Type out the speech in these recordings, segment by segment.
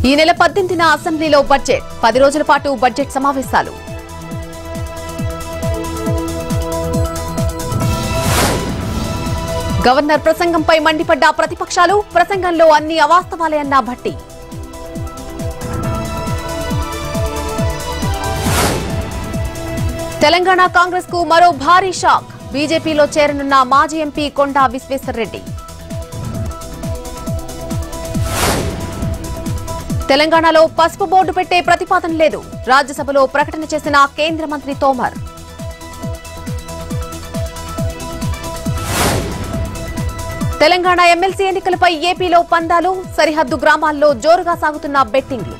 ఈ నెల పద్దెనిమిదిన అసెంబ్లీలో బడ్జెట్ పది రోజుల పాటు బడ్జెట్ సమావేశాలు గవర్నర్ ప్రసంగంపై మండిపడ్డ ప్రతిపక్షాలు ప్రసంగంలో అన్ని అవాస్తవాలే అన్న భట్టి తెలంగాణ కాంగ్రెస్ కు మరో భారీ షాక్ బీజేపీలో చేరనున్న మాజీ ఎంపీ కొండా విశ్వేశ్వరరెడ్డి తెలంగాణలో పసుపు బోర్డు పెట్టే ప్రతిపాదన లేదు రాజ్యసభలో ప్రకటన చేసిన కేంద్ర మంత్రి తోమర్ తెలంగాణ ఎమ్మెల్సీ ఎన్నికలపై ఏపీలో పందాలు సరిహద్దు గ్రామాల్లో జోరుగా సాగుతున్న బెట్టింగ్లు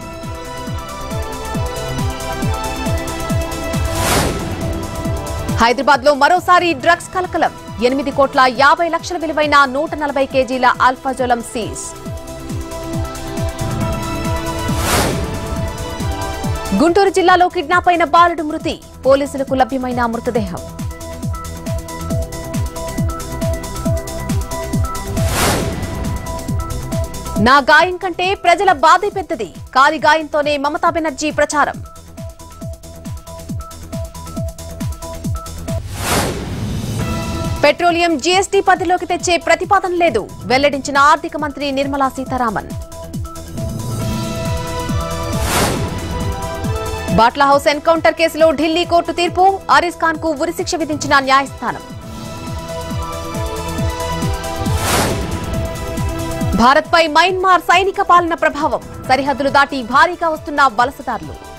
హైదరాబాద్ లో మరోసారి డ్రగ్స్ కలకలం ఎనిమిది కోట్ల యాభై లక్షల విలువైన నూట నలభై కేజీల ఆల్ఫాజోలం సీజ్ గుంటూరు జిల్లాలో కిడ్నాప్ అయిన బాలుడు మృతి పోలీసులకు లభ్యమైన మృతదేహం నా గాయం కంటే ప్రజల బాధే పెద్దది కాలి గాయంతోనే మమతా బెనర్జీ ప్రచారం పెట్రోలియం జీఎస్టీ పద్ధతిలోకి తెచ్చే ప్రతిపాదన లేదు వెల్లడించిన ఆర్థిక మంత్రి నిర్మలా సీతారామన్ బాట్లా హౌస్ ఎన్కౌంటర్ కేసులో ఢిల్లీ కోర్టు తీర్పు ఆరిస్ ఖాన్ కు ఉరిశిక్ష విధించిన న్యాయస్థానం భారత్పై మయన్మార్ సైనిక పాలన ప్రభావం సరిహద్దులు దాటి భారీగా వస్తున్న వలసదారులు